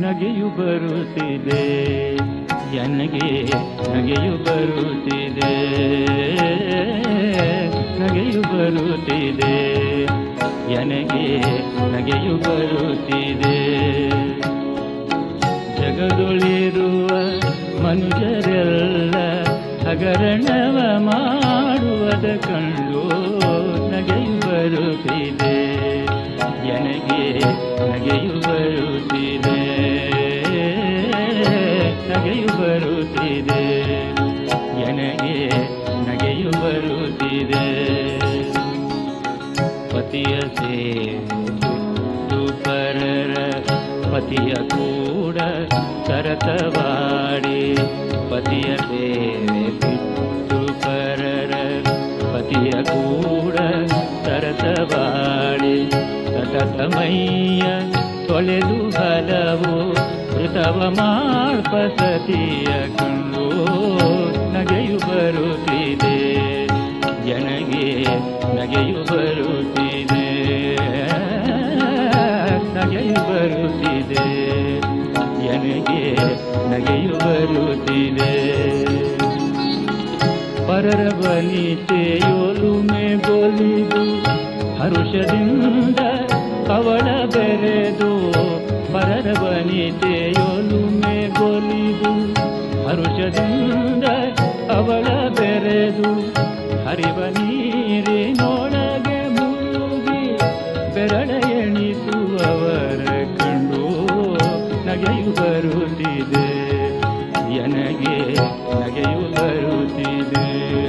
ನಗೆಯು ಬರುತ್ತಿದೆ ನನಗೆ ನಗೆಯು ಬರುತ್ತಿದೆ ನಗೆಯು ಬರುತ್ತಿದೆ ನನಗೆ ನಗೆಯು ಬರುತ್ತಿದೆ ಜಗದೊಳಿರುವ ಮನುಜರೆಲ್ಲ ಹಗರಣವ ಮಾಡುವದ ಕಂಡು ನಗೆಯು ಬರುತ್ತಿದೆ ನನಗೆ ನಗೆಯು ಬರುತ್ತಿದೆ ನಗೆಯು ಬರುತ್ತಿದೆ ನನಗೆ ನಗೆಯು ಬರುತ್ತಿದೆ ಪತಿಯ ಸೇತು ಪರರ ಪತಿಯ ಕೂಡ ಸರತವಾಡಿ ಪತಿಯ ಸೇವೆ ಬಿಟ್ಟು ಪರರ ಪತಿಯ ಕೂಡ ಸರತವಾಡಿ ಸತತಮಯ್ಯ ತೊಳೆದು ಹಲವು ಋತವ ಮಾಳ್ಪ ಸತಿಯ ಕಂಡು ನಗೆಯು ಬರುತ್ತಿದೆ ಜನಗೆ ನಗೆಯು ಬರುತ್ತಿದೆ ನಗೆಯು ಬರುತ್ತಿದೆ ನನಗೆ ನಗೆಯು ಬರುತ್ತಿದೆ ಪರರ ಬನಿತೆಯೊಲುಮೆ ಗೋಲಿದು ಹರುಷದಿಂದ ಅವಳ ಬೆರೆದು ಪರರ ಬನಿತೆಯೊಲುಮೆ ಗೋಲಿದು ಹರುಷದಿಂದ ಅವಳ ಬೆರೆದು ಹರಿವ ನೀರಿನೊಳಗೆ ಮುಳುಗಿ ಬೆರಳ ಎಣಿಸುವವರ ಕಂಡು ನಗೆಯು ಬರುತ್ತಿದೆ ನನಗೆ ನಗೆಯು ಬರುತ್ತಿದೆ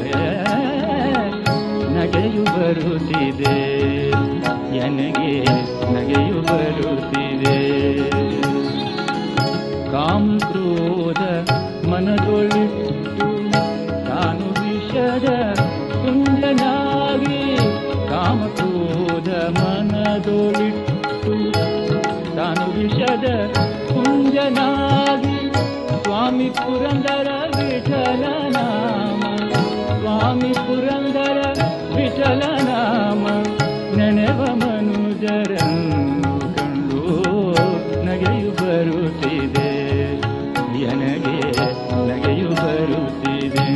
ನಗೆಯು ಬರುತ್ತಿದೆ ನನಗೆ ನಗೆಯು ಬರುತ್ತಿದೆ ಕಾಮ ಕ್ರೋಧ ಮನದೊಳಿಟ್ಟು ತಾನು ವಿಷದ ಕುಂಡನಾಗಿ ಕಾಮ ಕ್ರೋಧ ಮನದೊಳಿಟ್ಟು ತಾನು ವಿಷದ ಕುಂಜನಾಗಿ ಸ್ವಾಮಿ ಪುರಂದರ ವಿಠಲ ನಾಮ ಸ್ವಾಮಿ ಪುರಂದರ ವಿಠಲ ನಾಮ ನೆನೆವ ಮನುಜರನ್ನು ಕಂಡು ನಗೆಯು ಬರುತ್ತಿದೆ ನನಗೆ ನಗೆಯು ಬರುತ್ತಿದೆ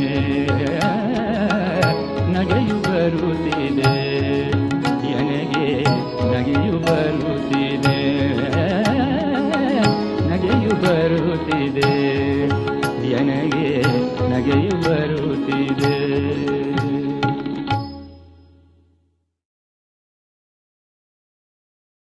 ನಗೆಯು ಬರುತ್ತಿದೆ ನನಗೆ ನಗೆಯು ಬರುತ್ತಿದೆ ನಗೆಯು ಬರುತ್ತಿದೆ